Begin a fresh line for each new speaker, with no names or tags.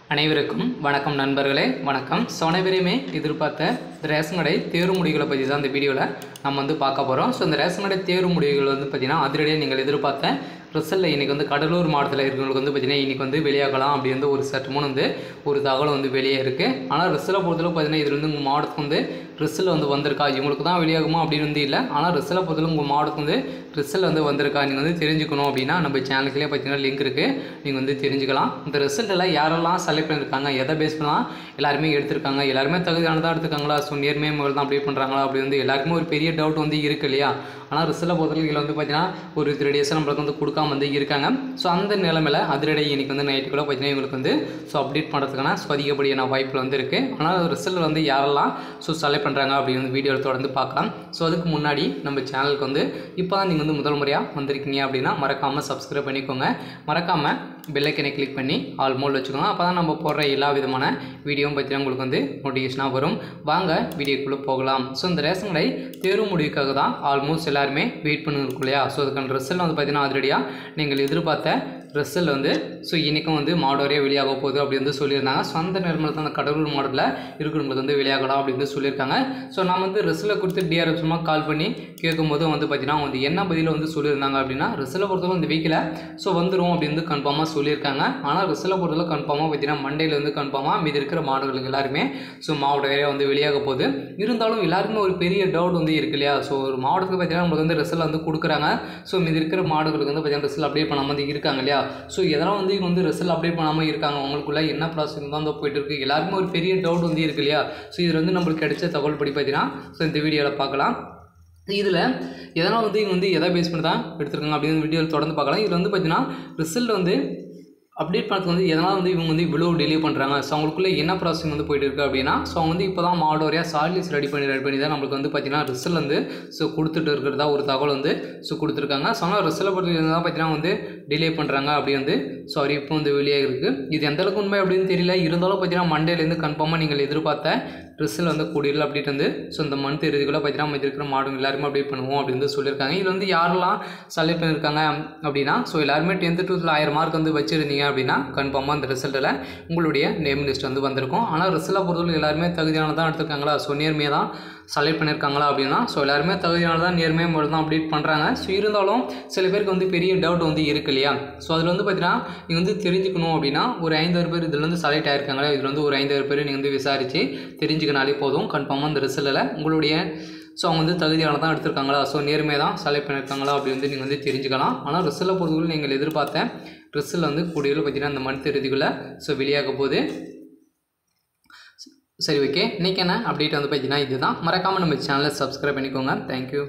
அனைவருக்கும் வணக்கம் நண்பர்களே வணக்கம் ஸோ அனைவரையுமே எதிர்பார்த்த இந்த ரேஷன் கடை தேர்வு முடிவுகளை பற்றி தான் இந்த வீடியோவில் நம்ம வந்து பார்க்க போகிறோம் ஸோ இந்த ரேஷன் கடை தேர்வு முடிவுகள் வந்து பார்த்திங்கன்னா அதிரடியாக நீங்கள் எதிர்பார்த்த ரிசல்ட்டில் இன்றைக்கி வந்து கடலூர் மாவட்டத்தில் இருக்கிறவங்களுக்கு வந்து பார்த்திங்கன்னா இன்றைக்கி வந்து வெளியாகலாம் அப்படி வந்து ஒரு சட்டமும் வந்து ஒரு தகவல் வந்து வெளியே இருக்குது ஆனால் ரிசல்ட்டை பொறுத்தளவு பார்த்திங்கன்னா இதில் வந்து உங்கள் மாவட்டத்துக்கு வந்து ரிசல்ட் வந்து வந்திருக்கா இவங்களுக்கு தான் வெளியாகுமா அப்படின்னு வந்து இல்லை ஆனால் ரிசல்ட்டை பொறுத்தளவு உங்கள் மாவட்டத்துக்கு வந்து ரிசல்ட் வந்து வந்திருக்கா நீங்கள் வந்து தெரிஞ்சுக்கணும் அப்படின்னா நம்ம சேனலுக்குள்ளே பார்த்தீங்கன்னா லிங்க் இருக்குது நீங்கள் வந்து தெரிஞ்சுக்கலாம் இந்த ரிசல்ட்டில் யாரெல்லாம் செலக்ட் பண்ணியிருக்காங்க எதை பேஸ் பண்ணால் எல்லாருமே எடுத்திருக்காங்க எல்லாருமே தகுதியானதாக எடுத்துருக்காங்களா ஸோ நேர்மையாக முதல் தான் அப்டேட் பண்ணுறாங்களா அப்படி வந்து எல்லாருக்குமே ஒரு பெரிய டவுட் வந்து இருக்குது இல்லையா ஆனால் ரிசல்ட்டை பொறுத்தவரைக்கும் இதில் வந்து பார்த்தீங்கன்னா ஒரு த்ரீ டேஸாக நம்மளுக்கு வந்து கொடுக்காம வந்து இருக்காங்க ஸோ அந்த நிலைமையில் அதிரடி இன்னைக்கு வந்து நைட்டுக்குள்ளே பார்த்தீங்கன்னா இவங்களுக்கு வந்து ஸோ அப்டேட் பண்ணுறதுக்கான ஸோ அதிகப்படியான வாய்ப்புகள் வந்து இருக்குது ஆனால் ரிசல்ட் வந்து யாரெல்லாம் ஸோ செலக்ட் பண்ணுறாங்க அப்படின்னு வந்து வீடியோவில் தொடர்ந்து பார்க்கலாம் ஸோ அதுக்கு முன்னாடி நம்ம சேனலுக்கு வந்து இப்போ தான் நீங்கள் வந்து முதல் முறையாக வந்திருக்கீங்க அப்படின்னா மறக்காமல் சப்ஸ்கிரைப் பண்ணிக்கோங்க மறக்காமல் பெல்லைக்கனை கிளிக் பண்ணி ஆல் மோல் வச்சுக்கோங்க அப்போ தான் நம்ம போடுற எல்லா விதமான வீடியோவும் பற்றினா உங்களுக்கு வந்து நோட்டிஃபிகேஷனாக வரும் வாங்க வீடியோக்குள்ளே போகலாம் ஸோ இந்த ரேஷன் கடை தேர்வு முடிவுக்காக தான் ஆல்மோஸ்ட் எல்லாருமே வெயிட் பண்ணிருக்கும் இல்லையா ஸோ அதுக்கான ரிசல்ட் வந்து பார்த்தீங்கன்னா அதிரடியாக நீங்கள் எதிர்பார்த்த ரிசல்ட் வந்து ஸோ இன்றைக்கும் வந்து மாடோரியாக வெளியாக போகுது அப்படி வந்து சொல்லியிருந்தாங்க ஸோ அந்த நிலைமையில் தான் அந்த கடலூர் மாவட்டத்தில் இருக்கிறவங்களுக்கு வந்து வெளியாகலாம் அப்படின்னு வந்து சொல்லியிருக்காங்க ஸோ நான் வந்து ரிசல்ட்டை கொடுத்து டிஆர்எஃப் சும்மா கால் பண்ணி கேட்கும்போது வந்து பார்த்தீங்கன்னா வந்து என்ன பதில் வந்து சொல்லியிருந்தாங்க அப்படின்னா ரிசல்ட்டை பொறுத்தவரை இந்த வீக்கில் ஸோ வந்துடும் அப்படின்னு வந்து கன்ஃபார்மாக சொல்லியிருக்காங்க ஆனால் ரிசல்ட்டை பொறுத்தவரை கன்ஃபார்மாக பார்த்தீங்கன்னா மண்டேல வந்து கன்ஃபார்மாக மீதி இருக்கிற மாடுகளுக்கு எல்லாருமே ஸோ மாவட்ட ஏரியா வந்து வெளியாக போகுது இருந்தாலும் எல்லாருக்குமே ஒரு பெரிய டவுட் வந்து இருக்கு இல்லையா ஸோ ஒரு மாவட்டத்துக்கு பார்த்தீங்கன்னா நம்மளுக்கு வந்து ரிசல்ட் வந்து கொடுக்குறாங்க ஸோ மீதி இருக்கிற மாடுகளுக்கு வந்து பார்த்தீங்கன்னா ரிசல்ட் அப்டேட் பண்ணாமல் வந்து இருக்காங்க இல்லையா ஸோ எதெல்லாம் வந்து இவங்க வந்து ரிசல்ட் அப்டேட் பண்ணாமல் இருக்காங்க அவங்களுக்குள்ள என்ன ப்ராசஸ் தான் வந்து போயிட்டு இருக்கு எல்லாருக்குமே ஒரு பெரிய டவுட் வந்து இருக்கு இல்லையா ஸோ இதில் வந்து நம்மளுக்கு கிடைச்ச தகவல் படி பார்த்தீங்கன்னா ஸோ இந்த வீடியோவில் பார்க்கலாம் இதில் எதனால் வந்து இவங்க வந்து எதை பேஸ் பண்ணி தான் எடுத்திருக்காங்க அப்படின்னு வீடியோவில் தொடர்ந்து பார்க்கலாம் இதில் வந்து பார்த்தீங்கன்னா ரிசல்ட் வந்து அப்டேட் பண்ணுறதுக்கு வந்து எதனால் வந்து இவங்க வந்து இவ்வளோ டிலே பண்ணுறாங்க ஸோ அவங்களுக்குள்ள என்ன ப்ராசஸிங் வந்து போயிட்டு இருக்கு அப்படின்னா ஸோ அவங்க வந்து இப்போ தான் மாடோரியாக சார்லிஸ் ரெடி பண்ணி ரெடி பண்ணி தான் நம்மளுக்கு வந்து பார்த்தீங்கன்னா ரிசல்ட் வந்து ஸோ கொடுத்துட்டு இருக்கிறதா ஒரு தகவல் வந்து ஸோ கொடுத்துருக்காங்க ஸோ ஆனால் ரிசல்ட் பொறுத்து தான் பார்த்தீங்கன்னா வந்து டிலே பண்ணுறாங்க அப்படி வந்து ஸோ அறிவிப்பு வந்து வெளியாக இருக்குது இது எந்த அளவுக்கு உண்மை அப்படின்னு தெரியல இருந்தாலும் பார்த்தீங்கன்னா மண்டேலேருந்து கன்ஃபார்மாக நீங்கள் எதிர்பார்த்த ரிசல்ட் வந்து கூடியல் அப்டேட் வந்து ஸோ இந்த மந்த் இறுதிக்குள்ளே பார்த்தீங்கன்னா நம்ம இருக்கிற மாடுங்க எல்லாருமே அப்டேட் பண்ணுவோம் அப்படின்னு வந்து சொல்லியிருக்காங்க இது வந்து யாரெல்லாம் செலக்ட் பண்ணியிருக்காங்க அப்படின்னா ஸோ எல்லாருமே டென்த்து டுவெல்த்தில் ஆயிரம் மார்க் வந்து வச்சுருந்தீங்க அப்படின்னா கன்ஃபார்மாக அந்த ரிசல்ட்டில் உங்களுடைய நேம் லிஸ்ட் வந்து வந்திருக்கும் ஆனால் ரிசல்ட்டை பொறுத்தவரை எல்லாருமே தகுதியானதான் எடுத்திருக்காங்களா ஸோ நேர்மையாக தான் செலக்ட் பண்ணியிருக்காங்களா அப்படின்னா ஸோ எல்லாருமே தகுதியானதான் நேர்மையாக மட்டும் தான் அப்டேட் பண்ணுறாங்க ஸோ இருந்தாலும் சில பேருக்கு வந்து பெரிய டவுட் வந்து இருக்கு இல்லையா ஸோ அதில் வந்து பார்த்தீங்கன்னா நீங்கள் வந்து தெரிஞ்சுக்கணும் அப்படின்னா ஒரு ஐந்தாயிரம் பேர் இதில் வந்து செலக்ட் ஆயிருக்காங்களா இதில் வந்து ஒரு ஐந்தாயிரம் பேர் நீங்கள் வந்து விசாரித்து தெரிஞ்சுக்கினாலே போதும் கன்ஃபார்மாக அந்த ரிசல்ட்டில் உங்களுடைய ஸோ அவங்க வந்து தகுதியான தான் எடுத்திருக்காங்களா ஸோ நேர்மையாக தான் செலக்ட் பண்ணியிருக்காங்களா அப்படி வந்து நீங்கள் வந்து தெரிஞ்சுக்கலாம் ஆனால் ரிசல்ட்டை பொறுத்தவரை நீங்கள் எதிர்பார்த்த ரிசல்ட் வந்து கூடியில் பார்த்தீங்கன்னா இந்த மந்த் இறுதிக்குள்ளே ஸோ வெளியாக போகுது சரி ஓகே இன்றைக்கி என்ன அப்டேட் வந்து பார்த்தீங்கன்னா இதுதான் மறக்காமல் நம்ம சேனலை சப்ஸ்கிரைப் பண்ணிக்கோங்க தேங்க்யூ